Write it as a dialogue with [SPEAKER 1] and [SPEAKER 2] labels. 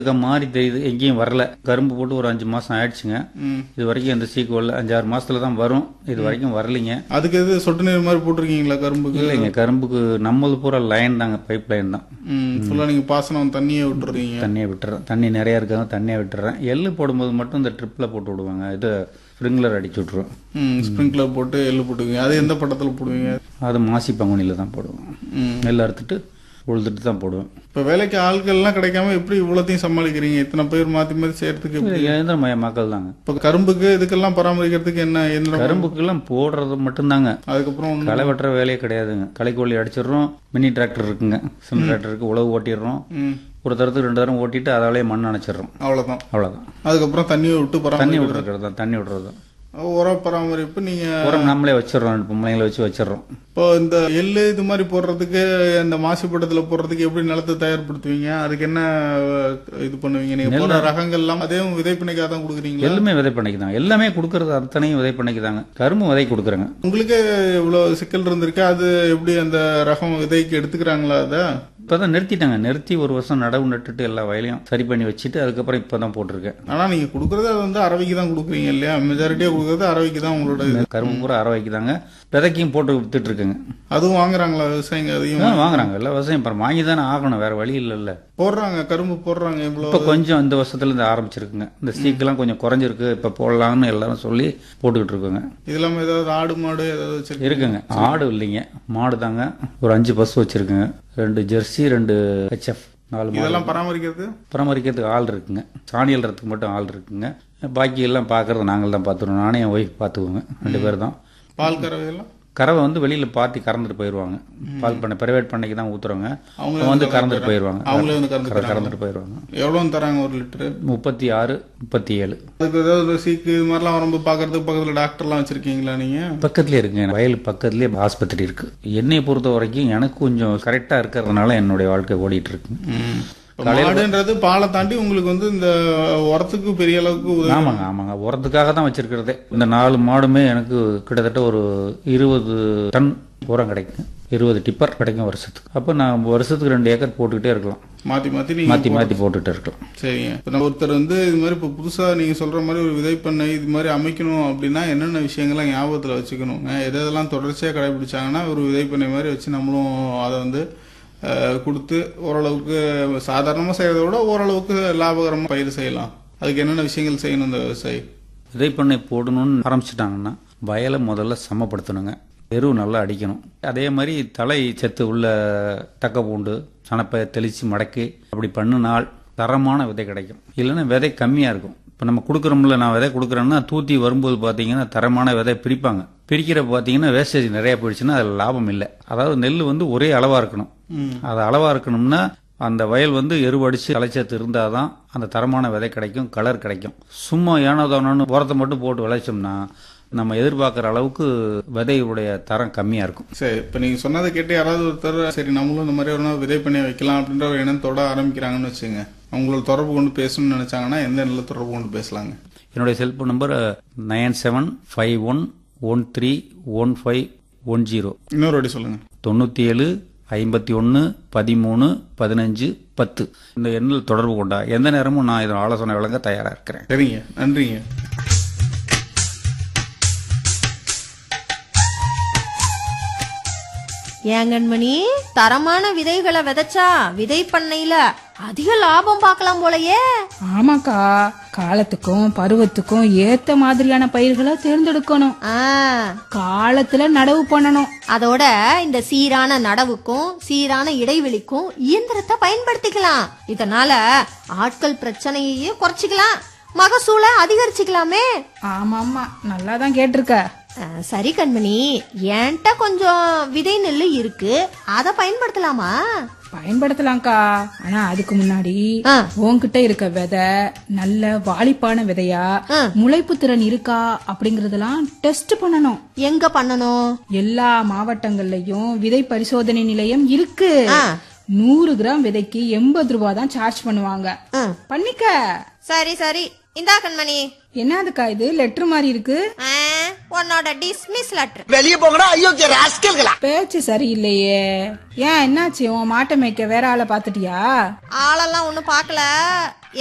[SPEAKER 1] இருக்க மாதிரி தெரியுது எங்கேயும் வரல கரும்பு போட்டு ஒரு அஞ்சு மாசம் ஆயிடுச்சுங்க
[SPEAKER 2] ம்.
[SPEAKER 1] இது வரைக்கும் எந்த சீக்கு வரல அஞ்சாறு மாசத்துல தான் வரும் இது வரைக்கும் வரலைங்க
[SPEAKER 2] அதுக்கு எது சொட்டு நீர் மாதிரி போட்டிருக்கீங்களா கரும்புக்கு
[SPEAKER 1] இல்லைங்க கரும்புக்கு நம்மளது பூரா லைன் தாங்க பைப் லைன் தான்
[SPEAKER 2] ம் ஃபுல்லாக நீங்கள் பாசனம் தண்ணியே விட்டுறீங்க
[SPEAKER 1] தண்ணியை விட்டுறேன் தண்ணி நிறைய இருக்காங்க தண்ணியை விட்டுறேன் எள்ளு போடும்போது மட்டும் இந்த ட்ரிப்பில் போட்டு விடுவாங்க இது ஸ்ப்ரிங்க்லர் அடிச்சு விட்ருவோம்
[SPEAKER 2] ம் ஸ்ப்ரிங்க்லர் போட்டு எள்ளு போட்டுக்குவீங்க அது எந்த பட்டத்தில் போடுவீங்க
[SPEAKER 1] அது மாசி பங்குனியில் தான் போடுவோம்
[SPEAKER 2] ம்
[SPEAKER 1] நெல் அறுத்துட்டு உழுதுட்டு தான் போடுவேன்
[SPEAKER 2] இப்போ வேலைக்கு ஆட்கள்லாம் கிடைக்காம எப்படி இவ்வளோத்தையும் சமாளிக்கிறீங்க இத்தனை பேர் மாற்றி மாற்றி செய்யறதுக்கு எப்படி
[SPEAKER 1] இயந்திரமய மக்கள் தாங்க
[SPEAKER 2] இப்போ கரும்புக்கு இதுக்கெல்லாம் பராமரிக்கிறதுக்கு என்ன எந்திரம்
[SPEAKER 1] கரும்புக்கெல்லாம் போடுறது மட்டும்தாங்க
[SPEAKER 2] அதுக்கப்புறம் ஒண்ணு-
[SPEAKER 1] களை வெட்டுற வேலையே கிடையாதுங்க களைக்கோழி அடிச்சிடுறோம் மினி டிராக்டர் இருக்குங்க சின்ன டிராக்டருக்கு உழவு ஓட்டிடுறோம்
[SPEAKER 2] ம்
[SPEAKER 1] ஒரு தரத்துக்கு ரெண்டு தரம் ஓட்டிட்டு அதாலே மண் அணைச்சிடுறோம்
[SPEAKER 2] அவ்வளோதான்
[SPEAKER 1] அவ்வளோதான்
[SPEAKER 2] அதுக்கப்புறம் தண்ணியை விட்டு
[SPEAKER 1] தண்ணி
[SPEAKER 2] பராமரி
[SPEAKER 1] விட்டுருக்கிறது தான் தண்ணி விடுறது தான்
[SPEAKER 2] உர பராமரிப்பு நீங்கள்
[SPEAKER 1] உரம் நம்மளே வச்சிடுறோம் ரெண்டு பொம்பளைங்களை வச்சு வச்சிடுறோம்
[SPEAKER 2] இப்போ இந்த எள்ளு இது மாதிரி போடுறதுக்கு இந்த மாசுபட்டத்தில் போடுறதுக்கு எப்படி நிலத்தை தயார்படுத்துவீங்க அதுக்கு என்ன அஹ், இது பண்ணுவீங்க நீங்க போடுற ரகங்கள்லாம் அதே விதைப்பிணைக்காக தான் கொடுக்குறீங்களா
[SPEAKER 1] எல்லாமே விதை பண்ணிக்குதாங்க எல்லாமே கொடுக்கறது அத்தனையும் விதை பண்ணிக்குதாங்க கரும்பு விதை கொடுக்குறேங்க
[SPEAKER 2] உங்களுக்கு இவ்வளவு சிக்கல் இருந்திருக்கு அது எப்படி அந்த ரகம் விதைக்கு எடுத்துக்கிறாங்களா அதை
[SPEAKER 1] இப்பதான் நிறுத்திட்டாங்க நிறுத்தி ஒரு வருஷம் நடவு நட்டுட்டு எல்லா வயலையும் சரி பண்ணி வச்சுட்டு அதுக்கப்புறம் இப்பதான் போட்டிருக்கேன்
[SPEAKER 2] ஆனா நீங்க கொடுக்கறது அது வந்து அரவைக்கு தான் கொடுக்குறீங்க இல்லையா மெஜாரிட்டியா கொடுக்கறது அரவைக்கு தான் உங்களோட இது
[SPEAKER 1] கரும்பு பூரா அரை வைக்குதாங்க விதைக்கும் போட்டு வித்துட்டு இருக்குங்க
[SPEAKER 2] அதுவும் வாங்குறாங்களா விவசாயிங்க அதையும்
[SPEAKER 1] ஆ, வாங்குறாங்க எல்லா விவசாயம் அப்புறம் வாங்கி தானே ஆகணும் வேற வழி இல்லைல்ல
[SPEAKER 2] போடுறாங்க கரும்பு போடுறாங்க இவ்வளவு
[SPEAKER 1] இப்போ கொஞ்சம் இந்த வருஷத்துல இருந்து ஆரம்பிச்சிருக்குங்க இந்த சீக்கெல்லாம் கொஞ்சம் குறைஞ்சிருக்கு இப்போ போடலாம்னு எல்லாரும் சொல்லி போட்டுக்கிட்டு இருக்குங்க
[SPEAKER 2] இது இல்லாம ஏதாவது ஆடு மாடு ஏதாவது வச்சிருக்கீங்க
[SPEAKER 1] இருக்குங்க ஆடு இல்லைங்க மாடு தாங்க ஒரு அஞ்சு பஸ் வச்சிருக்குங்க ரெண்டு ஜெர்சி ரெண்டு ஹெச்எஃப் நாலு மாடு
[SPEAKER 2] இதெல்லாம் பராமரிக்கிறது
[SPEAKER 1] பராமரிக்கிறதுக்கு ஆள் இருக்குங்க சாணி அள்ளுறதுக்கு மட்டும் ஆள் இருக்குங்க பாக்கி எல்லாம் பார்க்கறது நாங்கள் தான் பார்த்துருவோம் நானே என் ஒய்ஃப் பார்த்துக்குவோங்க ரெண்டு பேர் தான்
[SPEAKER 2] பால் கறவை எல்லாம்
[SPEAKER 1] கறவை வந்து வெளியில பாத்தி கறந்துட்டு போயிடுவாங்க பால் பண்ணை பிரைவேட் பண்ணைக்கு தான் ஊத்துறோங்க
[SPEAKER 2] அவங்களே
[SPEAKER 1] அவங்க வந்து கறந்துட்டு போயிடுவாங்க
[SPEAKER 2] அவங்களே வந்து கறந்து
[SPEAKER 1] கற- கறந்துட்டு போயிடுவாங்க
[SPEAKER 2] எவ்வளவு தராங்க ஒரு லிட்டரு
[SPEAKER 1] முப்பத்தி ஆறு முப்பத்தி ஏழு
[SPEAKER 2] அதுக்கு ஏதாவது சீக்கு இது மாதிரிலாம் வரும்போது பாக்குறதுக்கு பக்கத்துல டாக்டர்லாம் வச்சிருக்கீங்களா நீங்க
[SPEAKER 1] பக்கத்துலேயே இருக்குங்க வயல் பக்கத்துலேயே ஆஸ்பத்திரி இருக்கு என்னைய பொறுத்த வரைக்கும் எனக்கு கொஞ்சம் கரெக்டா இருக்கிறதுனால என்னுடைய வாழ்க்கை ஓடிட்டு இருக்கு
[SPEAKER 2] இப்ப மாடுன்றது பாலை தாண்டி உங்களுக்கு வந்து இந்த உரத்துக்கு பெரிய அளவுக்கு உதவி
[SPEAKER 1] ஆமாங்க ஆமாங்க உரத்துக்காக தான் வச்சிருக்கிறதே இந்த நாலு மாடுமே எனக்கு கிட்டத்தட்ட ஒரு இருபது டன் உரம் கிடைக்கும் இருபது டிப்பர் கிடைக்கும் வருஷத்துக்கு அப்போ நான் வருஷத்துக்கு ரெண்டு ஏக்கர் போட்டுக்கிட்டே இருக்கலாம்
[SPEAKER 2] மாத்தி மாத்தி நீங்க
[SPEAKER 1] மாற்றி மாற்றி போட்டுக்கிட்டே இருக்கலாம்
[SPEAKER 2] சரிங்க இப்ப நம்ம ஒருத்தர் வந்து இது மாதிரி இப்போ புதுசா நீங்க சொல்ற மாதிரி ஒரு விதைப்பண்ணை இது மாதிரி அமைக்கணும் அப்படின்னா என்னென்ன விஷயங்கள்லாம் ஞாபகத்துல வச்சுக்கணுங்க எது எதெல்லாம் தொடர்ச்சியா கடைபிடிச்சாங்கன்னா ஒரு விதைப்பண்ணை மாதிரி வச்சு நம்மளும் அதை வந்து அஹ், கொடுத்து ஓரளவுக்கு சாதாரணமா செய்யறத விட ஓரளவுக்கு லாபகரமா பயிர் செய்யலாம் அதுக்கு என்னென்ன விஷயங்கள் செய்யணும் இந்த விவசாயி
[SPEAKER 1] விதைப்பண்ணை போடணும்னு ஆரம்பிச்சிட்டாங்கன்னா வயலை முதல்ல சமப்படுத்தணுங்க எருவு நல்லா அடிக்கணும் அதே மாதிரி தலை சத்து உள்ள தக்க பூண்டு சனப்பை தெளித்து மடக்கி அப்படி பண்ணினால் தரமான விதை கிடைக்கும் இல்லைன்னா விதை கம்மியாக இருக்கும் இப்போ நம்ம கொடுக்குறோம்ல நான் விதை கொடுக்குறேன்னா தூத்தி வரும்போது பார்த்தீங்கன்னா தரமான விதை பிரிப்பாங்க பிரிக்கிற பார்த்தீங்கன்னா வேஸ்டேஜ் நிறைய போயிடுச்சுன்னா அதில் லாபம் இல்லை அதாவது நெல் வந்து ஒரே அளவாக இருக்கணும் அது அளவாக இருக்கணும்னா அந்த வயல் வந்து எருவடிச்சு களைச்சத்து இருந்தாதான் அந்த தரமான விதை கிடைக்கும் கலர் கிடைக்கும் சும்மா ஏனோதானோன்னு உரத்தை மட்டும் போட்டு விளைச்சோம்னா நம்ம எதிர்பார்க்குற அளவுக்கு விதையுடைய தரம் கம்மியாக இருக்கும்
[SPEAKER 2] சரி இப்போ நீங்க சொன்னதை கேட்டு யாராவது ஒருத்தர் சரி நம்மளும் இந்த மாதிரி ஒரு நாள் விதைப்பண்ணை வைக்கலாம் அப்படின்ற ஒரு எண்ணத்தோட ஆரம்பிக்கிறாங்கன்னு வச்சுங்க அவங்களோட தொடர்பு கொண்டு பேசணும்னு நினைச்சாங்கன்னா எந்த நில தொடர்பு கொண்டு பேசலாங்க
[SPEAKER 1] என்னுடைய cellphone number nine seven five one one three one five one zero
[SPEAKER 2] இன்னொரு வாட்டி சொல்லுங்க
[SPEAKER 1] தொண்ணூற்றி ஏழு ஐம்பத்தி ஒன்று பதிமூணு பதினஞ்சு பத்து இந்த எண்ணில் தொடர்பு கொண்டா எந்த நேரமும் நான் இதன் ஆலோசனை வழங்க தயாராக இருக்கிறேன்
[SPEAKER 2] சரிங்க நன்றிங்க
[SPEAKER 3] ஏங்கண்மணி தரமான விதைகளை விதைச்சா விதை பண்ணையில அதிக லாபம் பார்க்கலாம் போலயே
[SPEAKER 4] ஆமாக்கா காலத்துக்கும் பருவத்துக்கும் ஏத்த மாதிரியான பயிர்களை தேர்ந்தெடுக்கணும்
[SPEAKER 3] ஆ,
[SPEAKER 4] காலத்துல நடவு பண்ணணும்
[SPEAKER 3] அதோட இந்த சீரான நடவுக்கும் சீரான இடைவெளிக்கும் இயந்திரத்தை பயன்படுத்திக்கலாம் இதனால ஆட்கள் பிரச்சனையையும் குறைச்சிக்கலாம் மகசூலை அதிகரிச்சுக்கலாமே
[SPEAKER 4] ஆமா ஆமா நல்லா தான் கேட்டிருக்க
[SPEAKER 3] ஆ, சரி கண்மணி என்கிட்ட கொஞ்சம் விதை நெல்லு இருக்கு அதை பயன்படுத்தலாமா
[SPEAKER 4] பயன்படுத்தலாம்க்கா ஆனா அதுக்கு முன்னாடி
[SPEAKER 3] ஆ.
[SPEAKER 4] உன்கிட்ட இருக்க விதை நல்ல வாளிப்பான விதையா
[SPEAKER 3] ஆ.
[SPEAKER 4] முளைப்பு திறன் இருக்கா அப்படிங்கறதெல்லாம் டெஸ்ட் பண்ணணும்
[SPEAKER 3] எங்க பண்ணணும்
[SPEAKER 4] எல்லா மாவட்டங்கள்லயும் விதை பரிசோதனை நிலையம் இருக்கு
[SPEAKER 3] ஆ.
[SPEAKER 4] நூறு கிராம் விதைக்கு எண்பது ரூபா தான் சார்ஜ் பண்ணுவாங்க
[SPEAKER 3] ம்.
[SPEAKER 4] பண்ணிக்க
[SPEAKER 3] சரி சரி இந்தா கண்மணி
[SPEAKER 4] என்னதுக்கா இது லெட்டர் மாதிரி இருக்கு
[SPEAKER 3] ஆ, உன்னோட டிஸ்மிஸ் லெட்டர்
[SPEAKER 5] வெளியே போங்கடா ஐயோ ராஸ்கல்களா
[SPEAKER 4] பேச்சு சரியில்லையே ஏன் என்னாச்சு உன் மாட்டை மேய்க்க வேற ஆளை பாத்துட்டியா
[SPEAKER 3] ஆளெல்லாம் ஒன்னும் பார்க்கல